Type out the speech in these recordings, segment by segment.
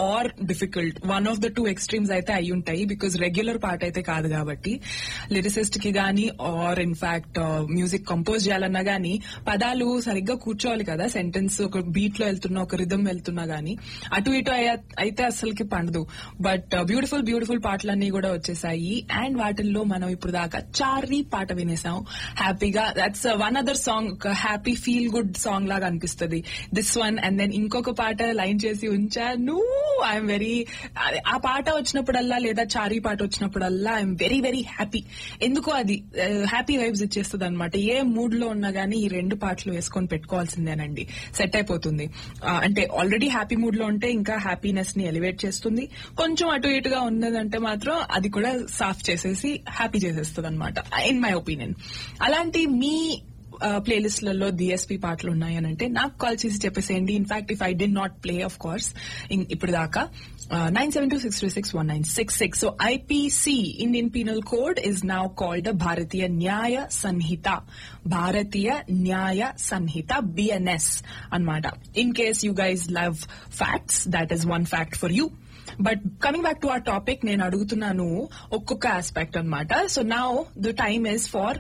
are difficult one of the two extremes అయితే అయి ఉంటాయి బికాస్ రెగ్యులర్ పాట అయితే కాదు కాబట్టి లిరిసిస్ట్ కి గానీ ఆర్ ఇన్ఫాక్ట్ మ్యూజిక్ కంపోజ్ చేయాలన్నా గానీ పదాలు సరిగ్గా కూర్చోవాలి కదా సెంటెన్స్ ఒక బీట్ లో వెళ్తున్నా ఒక రిధం వెళ్తున్నా గానీ అటు ఇటు అయ్యా- అయితే అసలుకి పండదు బట్ బ్యూటిఫుల్ బ్యూటిఫుల్ పాటలన్నీ కూడా వచ్చేసాయి అండ్ వాటిల్లో మనం ఇప్పుడు దాకా చారీ పాట వినేసాం హ్యాపీగా దట్స్ వన్ అదర్ సాంగ్ ఒక హ్యాపీ ఫీల్ గుడ్ సాంగ్ లాగా అనిపిస్తుంది దిస్ వన్ అండ్ దెన్ ఇంకొక పాట లైన్ చేసి ఉంచాను ఐఎమ్ వెరీ ఆ పాట వచ్చినప్పుడల్లా లేదా చారీ పాట వచ్చినప్పుడల్లా ఐఎమ్ వెరీ వెరీ హ్యాపీ ఎందుకో అది హ్యాపీ వైబ్స్ ఇచ్చేస్తుంది అనమాట ఏ మూడ్ లో ఉన్నా గానీ ఈ రెండు పాటలు వేసుకొని పెట్టుకోవాల్సిందేనండి సెట్ అయిపోతుంది ఆ, అంటే ఆల్రెడీ హ్యాపీ మూడ్ లో ఉంటే ఇంకా హ్యాపీనెస్ ని ఎలివేట్ చేస్తుంది కొంచెం అటు ఇటుగా ఉన్నదంటే మాత్రం అది కూడా సాఫ్ చేసేసి హ్యాపీ చేసేస్తుంది అనమాట ఇన్ మై ఒపీనియన్ అలాంటి మీ ప్లేలిస్ట్లలో డిఎస్పీ పాటలు ఉన్నాయనంటే నాకు కాల్ చేసి చెప్పేసేయండి in fact if I did not play of course ఇప్పుడు దాకా nine seven two six three six one nine six six so IPC Indian penal code is now called Bharatiya Nyaya Sanhita Bharatiya Nyaya Sanhita BNS అన్నమాట in case you guys love facts that is one fact for you but coming back to our topic నేను అడుగుతున్నాను ఒక్కొక్క aspect అన్నమాట so now the time is for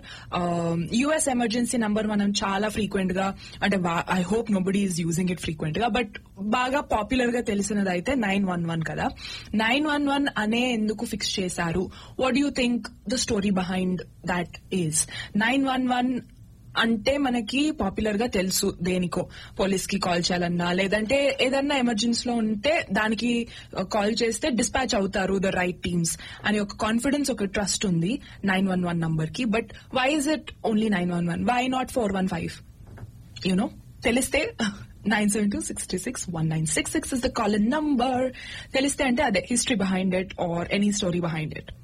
US emergency number మనం చాలా frequent గా అంటే I hope nobody is using it frequent గా but బాగా పాపులర్ గా తెలిసినది అయితే నైన్ వన్ వన్ కదా నైన్ వన్ వన్ అనే ఎందుకు ఫిక్స్ చేశారు what you think the story behind that is nine one one అంటే మనకి పాపులర్ గా తెలుసు దేనికో పోలీస్ కి కాల్ చేయాలన్నా లేదంటే ఏదన్నా ఎమర్జెన్సీ లో ఉంటే దానికి కాల్ చేస్తే డిస్పాచ్ అవుతారు ద రైట్ టీమ్స్ అని ఒక కాన్ఫిడెన్స్ ఒక ట్రస్ట్ ఉంది నైన్ వన్ వన్ నంబర్ కి but why is it only nine one one why not four one five you know తెలిస్తే nine seven two sixty six one nine six six is the call number తెలిస్తే అంటే అదే history behind it are any story behind it